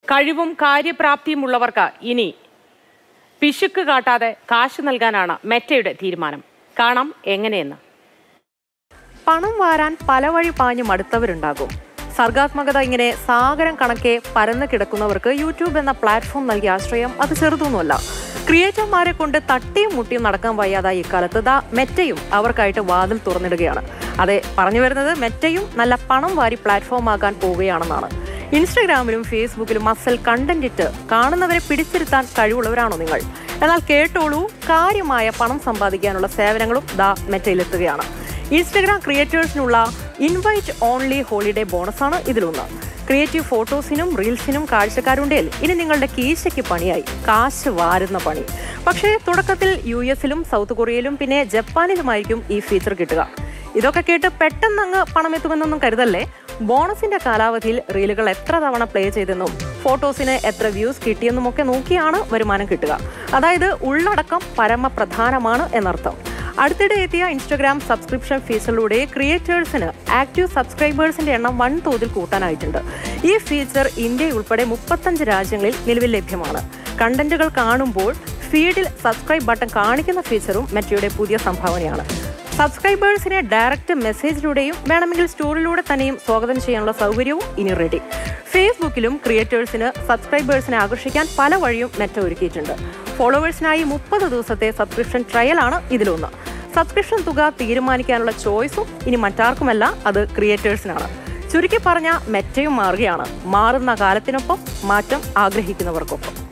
കഴിവും കാര്യപ്രാപ്തിയും ഉള്ളവർക്ക് ഇനി പിശുക്ക് കാട്ടാതെ കാശ് നൽകാനാണ് മെറ്റയുടെ തീരുമാനം കാണാം എങ്ങനെയെന്ന് പണം വാരാൻ പല വഴി പാഞ്ഞു മടുത്തവരുണ്ടാകും സർഗാത്മകത ഇങ്ങനെ സാഗരം കണക്കെ പരന്നു കിടക്കുന്നവർക്ക് യൂട്യൂബ് എന്ന പ്ലാറ്റ്ഫോം നൽകിയ ആശ്രയം അത് ചെറുതൊന്നുമല്ല ക്രിയേറ്റർമാരെ കൊണ്ട് തട്ടിയും മുട്ടിയും നടക്കാൻ വയ്യാതായി ഇക്കാലത്ത് ദാ മെറ്റയും അവർക്കായിട്ട് വാതിൽ തുറന്നിടുകയാണ് അതെ പറഞ്ഞു വരുന്നത് മെറ്റയും നല്ല പണം വാരി പ്ലാറ്റ്ഫോം ആകാൻ പോവുകയാണെന്നാണ് ഇൻസ്റ്റഗ്രാമിലും ഫേസ്ബുക്കിലും മസൽ കണ്ടന്റ് ഇട്ട് കാണുന്നവരെ പിടിച്ചിരുത്താൻ കഴിവുള്ളവരാണോ നിങ്ങൾ എന്നാൽ കേട്ടോളൂ കാര്യമായ പണം സമ്പാദിക്കാനുള്ള സേവനങ്ങളും ദാ മെറ്റയിലെത്തുകയാണ് ഇൻസ്റ്റഗ്രാം ക്രിയേറ്റേഴ്സിനുള്ള ഇൻവൈറ്റ് ഓൺലി ഹോളിഡേ ബോണസാണ് ഇതിലൊന്ന് ക്രിയേറ്റീവ് ഫോട്ടോസിനും റീൽസിനും കാഴ്ചക്കാരുണ്ടേൽ ഇനി നിങ്ങളുടെ കീശയ്ക്ക് പണിയായി കാശ് വാരുന്ന പണി പക്ഷേ തുടക്കത്തിൽ യു എസിലും സൗത്ത് കൊറിയയിലും പിന്നെ ജപ്പാനിലുമായിരിക്കും ഈ ഫീച്ചർ കിട്ടുക ഇതൊക്കെ കേട്ട് പെട്ടെന്ന് അങ്ങ് പണമെത്തുമെന്നൊന്നും കരുതല്ലേ ബോണസിന്റെ കാലാവധിയിൽ റീലുകൾ എത്ര തവണ പ്ലേ ചെയ്തെന്നും ഫോട്ടോസിന് എത്ര വ്യൂസ് കിട്ടിയെന്നും ഒക്കെ നോക്കിയാണ് വരുമാനം കിട്ടുക അതായത് ഉള്ളടക്കം പരമപ്രധാനമാണ് എന്നർത്ഥം അടുത്തിടെ എത്തിയ ഇൻസ്റ്റഗ്രാം സബ്സ്ക്രിപ്ഷൻ ഫീച്ചറിലൂടെ ക്രിയേറ്റേഴ്സിന് ആക്റ്റീവ് സബ്സ്ക്രൈബേഴ്സിന്റെ എണ്ണം വൻതോതിൽ കൂട്ടാനായിട്ടുണ്ട് ഈ ഫീച്ചർ ഇന്ത്യ ഉൾപ്പെടെ മുപ്പത്തഞ്ച് രാജ്യങ്ങളിൽ നിലവിൽ ലഭ്യമാണ് കണ്ടന്റുകൾ കാണുമ്പോൾ ഫീഡിൽ സബ്സ്ക്രൈബ് ബട്ടൺ കാണിക്കുന്ന ഫീച്ചറും മെറ്റയുടെ പുതിയ സംഭാവനയാണ് സബ്സ്ക്രൈബേഴ്സിനെ ഡയറക്റ്റ് മെസ്സേജിലൂടെയും വേണമെങ്കിൽ സ്റ്റോറിലൂടെ തന്നെയും സ്വാഗതം ചെയ്യാനുള്ള സൗകര്യവും ഇനി റെഡി ഫേസ്ബുക്കിലും ക്രിയേറ്റേഴ്സിന് സബ്സ്ക്രൈബേഴ്സിനെ ആകർഷിക്കാൻ പല വഴിയും മെറ്റ ഒരുക്കിയിട്ടുണ്ട് ഫോളോവേഴ്സിനായി മുപ്പത് ദിവസത്തെ സബ്സ്ക്രിപ്ഷൻ ട്രയലാണ് ഇതിലൊന്ന് സബ്സ്ക്രിപ്ഷൻ തുക തീരുമാനിക്കാനുള്ള ചോയ്സും ഇനി മറ്റാർക്കുമല്ല അത് ക്രിയേറ്റേഴ്സിനാണ് ചുരുക്കി പറഞ്ഞ മെറ്റയും മാറുകയാണ് മാറുന്ന കാലത്തിനൊപ്പം മാറ്റം ആഗ്രഹിക്കുന്നവർക്കൊപ്പം